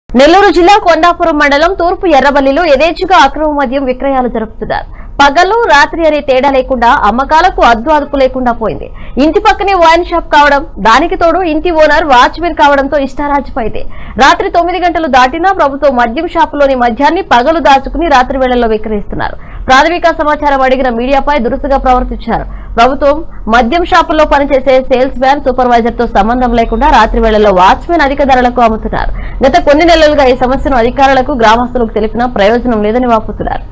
నెల్లూరు జిల్లా కొండాపురం మండలం తూర్పు ఎర్రబల్లిలో యథేచ్ఛగా అక్రమ మద్యం విక్రయాలు జరుపుతున్నారు పగలు రాత్రి అనే తేడా లేకుండా అమ్మకాలకు అద్దు అదుపు లేకుండా పోయింది ఇంటి పక్కనే వైన్ షాప్ కావడం దానికి తోడు ఇంటి ఓనర్ వాచ్మెన్ కావడంతో ఇష్టారాజ్యమైంది రాత్రి తొమ్మిది గంటలు దాటినా ప్రభుత్వం మద్యం షాపులోని మద్యాన్ని పగలు దాచుకుని రాత్రి వేళల్లో విక్రయిస్తున్నారు ప్రాథమిక సమాచారం అడిగిన మీడియాపై దురుసుగా ప్రవర్తించారు ప్రభుత్వం మద్యం షాపుల్లో పనిచేసే సేల్స్ మ్యాన్ సూపర్వైజర్ తో సంబంధం లేకుండా రాత్రి వేళల్లో వాచ్మెన్ అధిక ధరలకు అమ్ముతున్నారు గత కొన్ని నెలలుగా ఈ సమస్యను అధికారులకు గ్రామస్తులకు తెలిపినా ప్రయోజనం లేదని వాపుతున్నారు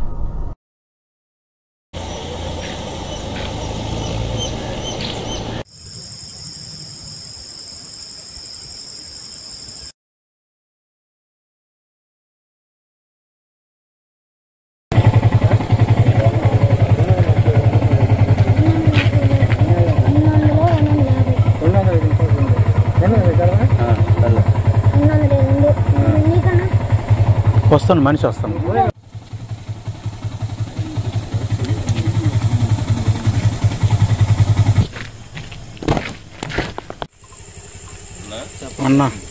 వస్తాను మనిషి వస్తాను అన్నా